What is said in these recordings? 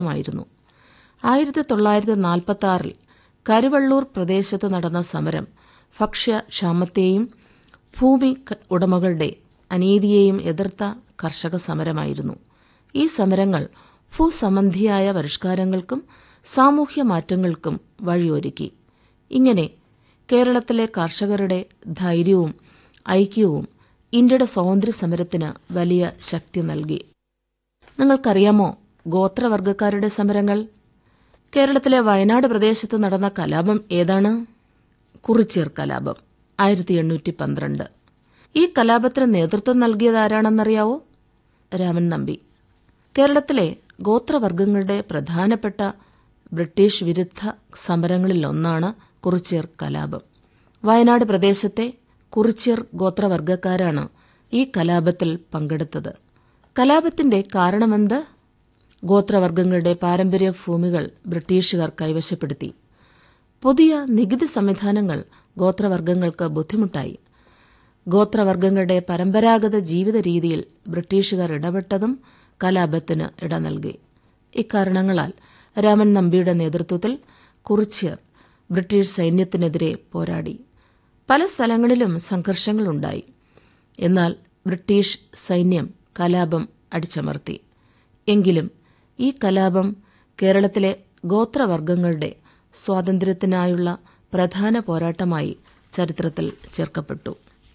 മായിരുന്നു ആയിരത്തി തൊള്ളായിരത്തി നാൽപ്പത്തി ആറിൽ കരുവള്ളൂർ പ്രദേശത്ത് നടന്ന സമരം ഭക്ഷ്യക്ഷാമത്തെയും ഭൂമി ക- ഉടമകളുടെ അനീതിയെയും എതിർത്ത കർഷക സമരമായിരുന്നു ഈ സമരങ്ങൾ ഭൂസംബന്ധിയായ പരിഷ്കാരങ്ങൾക്കും സാമൂഹ്യ മാറ്റങ്ങൾക്കും വഴിയൊരുക്കി ഇങ്ങനെ കേരളത്തിലെ കർഷകരുടെ ധൈര്യവും ഐക്യവും ഇന്ത്യയുടെ സ്വാതന്ത്ര്യ സമരത്തിന് വലിയ ശക്തി നൽകി നിങ്ങൾക്കറിയാമോ ഗോത്രവർഗക്കാരുടെ സമരങ്ങൾ കേരളത്തിലെ വയനാട് പ്രദേശത്ത് നടന്ന കലാപം ഏതാണ് കുറിച്യർ കലാപം ആയിരത്തി എണ്ണൂറ്റി പന്ത്രണ്ട് ഈ കലാപത്തിന് നേതൃത്വം നൽകിയത് ആരാണെന്നറിയാവോ രാമൻ നമ്പി കേരളത്തിലെ ഗോത്രവർഗങ്ങളുടെ പ്രധാനപ്പെട്ട ബ്രിട്ടീഷ് വിരുദ്ധ സമരങ്ങളിലൊന്നാണ് കുറിച്യർ കലാപം വയനാട് പ്രദേശത്തെ കുറിച്യർ ഗോത്രവർഗക്കാരാണ് ഈ കലാപത്തിൽ പങ്കെടുത്തത് കലാപത്തിന്റെ കാരണമെന്ത് ഗോത്രവർഗങ്ങളുടെ പാരമ്പര്യ ഭൂമികൾ ബ്രിട്ടീഷുകാർ കൈവശപ്പെടുത്തി പുതിയ നികുതി സംവിധാനങ്ങൾ ഗോത്രവർഗങ്ങൾക്ക് ബുദ്ധിമുട്ടായി ഗോത്രവർഗങ്ങളുടെ പരമ്പരാഗത ജീവിത രീതിയിൽ ബ്രിട്ടീഷുകാർ ഇടപെട്ടതും കലാപത്തിന് ഇട നൽകി ഇക്കാരണങ്ങളാൽ രാമൻ നമ്പിയുടെ നേതൃത്വത്തിൽ കുറിച്യർ ബ്രിട്ടീഷ് സൈന്യത്തിനെതിരെ പോരാടി പല സ്ഥലങ്ങളിലും സംഘർഷങ്ങളുണ്ടായി എന്നാൽ ബ്രിട്ടീഷ് സൈന്യം കലാപം അടിച്ചമർത്തി എങ്കിലും ഈ കലാപം കേരളത്തിലെ ഗോത്രവർഗങ്ങളുടെ സ്വാതന്ത്ര്യത്തിനായുള്ള പ്രധാന പോരാട്ടമായി ചരിത്രത്തിൽ ചേർക്കപ്പെട്ടു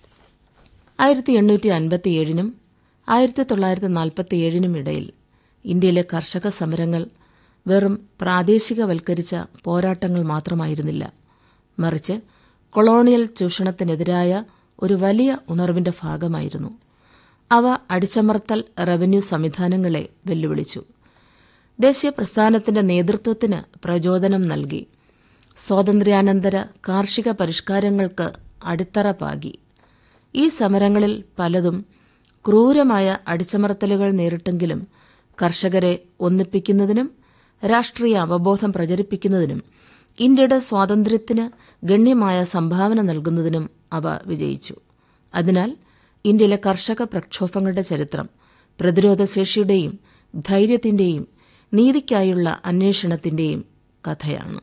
ആയിരത്തി എണ്ണൂറ്റി അൻപത്തിയേഴിനും ആയിരത്തി തൊള്ളായിരത്തി നാൽപ്പത്തിയേഴിനും ഇടയിൽ ഇന്ത്യയിലെ കർഷക സമരങ്ങൾ വെറും പ്രാദേശികവൽക്കരിച്ച പോരാട്ടങ്ങൾ മാത്രമായിരുന്നില്ല മറിച്ച് കൊളോണിയൽ ചൂഷണത്തിനെതിരായ ഒരു വലിയ ഉണർവിന്റെ ഭാഗമായിരുന്നു അവ അടിച്ചമർത്തൽ റവന്യൂ സംവിധാനങ്ങളെ വെല്ലുവിളിച്ചു ദേശീയ പ്രസ്ഥാനത്തിന്റെ നേതൃത്വത്തിന് പ്രചോദനം നൽകി സ്വാതന്ത്ര്യാനന്തര കാർഷിക പരിഷ്കാരങ്ങൾക്ക് അടിത്തറ പാകി ഈ സമരങ്ങളിൽ പലതും ക്രൂരമായ അടിച്ചമർത്തലുകൾ നേരിട്ടെങ്കിലും കർഷകരെ ഒന്നിപ്പിക്കുന്നതിനും രാഷ്ട്രീയ അവബോധം പ്രചരിപ്പിക്കുന്നതിനും ഇന്ത്യയുടെ സ്വാതന്ത്ര്യത്തിന് ഗണ്യമായ സംഭാവന നൽകുന്നതിനും അവ വിജയിച്ചു അതിനാൽ ഇന്ത്യയിലെ കർഷക പ്രക്ഷോഭങ്ങളുടെ ചരിത്രം പ്രതിരോധശേഷിയുടെയും ധൈര്യത്തിന്റെയും നീതിക്കായുള്ള അന്വേഷണത്തിന്റെയും കഥയാണ്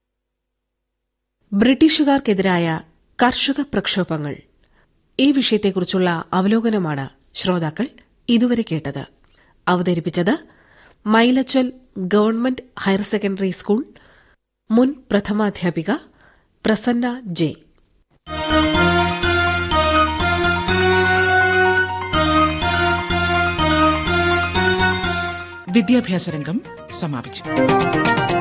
ബ്രിട്ടീഷുകാർക്കെതിരായ കർഷക പ്രക്ഷോഭങ്ങൾ ഈ വിഷയത്തെക്കുറിച്ചുള്ള അവലോകനമാണ് ശ്രോതാക്കൾ ഇതുവരെ കേട്ടത് അവതരിപ്പിച്ചത് Mylachal government higher secondary school മുൻ പ്രഥമാധ്യാപിക പ്രസന്ന ജെ വിദ്യാഭ്യാസ രംഗം സമാപിച്ചു